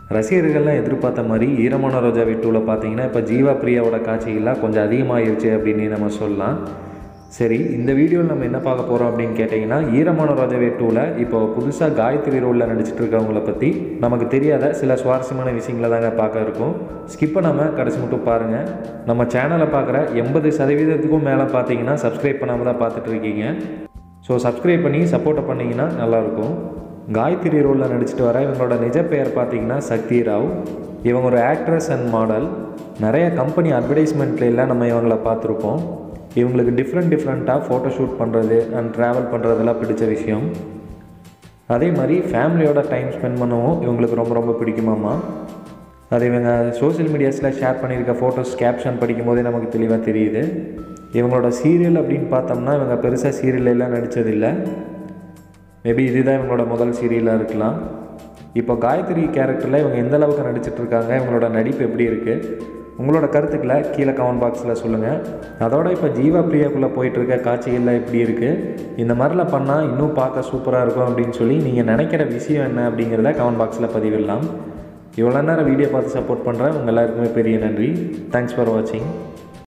ரசிகர்கள்லாம் எதிர்பார்த்த மாதிரி ஈரமான ரோஜா வீட்டூவில் பார்த்தீங்கன்னா இப்போ ஜீவா பிரியாவோட காட்சிகள்லாம் கொஞ்சம் அதிகமாகிருச்சு அப்படின்னு நம்ம சொல்லலாம் சரி இந்த வீடியோவில் நம்ம என்ன பார்க்க போகிறோம் அப்படின்னு கேட்டிங்கன்னா ஈரமான ரோஜா வீட்டூவில் இப்போ புதுசாக காயத்ரி ரோலில் நடிச்சிட்டு இருக்கவங்கள பற்றி நமக்கு தெரியாத சில சுவாரஸ்யமான விஷயங்களை தாங்க பார்க்க இருக்கும் ஸ்கிப் பண்ணாமல் கடைசி மட்டும் பாருங்கள் நம்ம சேனலை பார்க்குற எண்பது சதவீதத்துக்கும் மேலே பார்த்தீங்கன்னா சப்ஸ்கிரைப் பண்ணாமல் தான் பார்த்துட்டு இருக்கீங்க ஸோ சப்ஸ்கிரைப் பண்ணி சப்போர்ட்டை பண்ணிங்கன்னா நல்லாயிருக்கும் காயத்ரி ரோலில் நடிச்சிட்டு வர இவங்களோட நிஜ பெயர் பார்த்தீங்கன்னா சக்தி ராவ் இவங்க ஒரு ஆக்ட்ரஸ் அண்ட் மாடல் நிறைய கம்பெனி அட்வர்டைஸ்மெண்ட்ல எல்லாம் நம்ம இவங்கள பார்த்துருப்போம் இவங்களுக்கு டிஃப்ரெண்ட் டிஃப்ரெண்ட்டாக ஃபோட்டோ ஷூட் பண்ணுறது அண்ட் ட்ராவல் பண்ணுறதெல்லாம் பிடிச்ச விஷயம் அதே மாதிரி ஃபேமிலியோட டைம் ஸ்பெண்ட் பண்ணவும் இவங்களுக்கு ரொம்ப ரொம்ப பிடிக்குமாம்மா அது இவங்க சோஷியல் மீடியாஸில் ஷேர் பண்ணியிருக்க ஃபோட்டோஸ் கேப்ஷன் படிக்கும் போதே நமக்கு தெளிவாக தெரியுது இவங்களோட சீரியல் அப்படின்னு பார்த்தோம்னா இவங்க பெருசாக சீரியல் எல்லாம் நடித்ததில்லை மேபி இதுதான் இவங்களோட முதல் சீரியலாக இருக்கலாம் இப்போ காயத்ரி கேரக்டரில் இவங்க எந்த அளவுக்கு நடிச்சிட்டு இருக்காங்க இவங்களோட நடிப்பு எப்படி இருக்குது உங்களோட கருத்துக்களை கீழே கமெண்ட் பாக்ஸில் சொல்லுங்கள் அதோட இப்போ ஜீவா பிரியாக்குள்ளே போயிட்டுருக்க காட்சிகள்லாம் எப்படி இருக்குது இந்த மாதிரிலாம் பண்ணால் இன்னும் பார்க்க சூப்பராக இருக்கும் அப்படின்னு சொல்லி நீங்கள் நினைக்கிற விஷயம் என்ன அப்படிங்கிறத கமெண்ட் பாக்ஸில் பதிவிடலாம் இவ்வளோ நேரம் வீடியோ பார்த்து சப்போர்ட் பண்ணுறேன் உங்கள் எல்லாருக்குமே பெரிய நன்றி தேங்க்ஸ் ஃபார் வாட்சிங்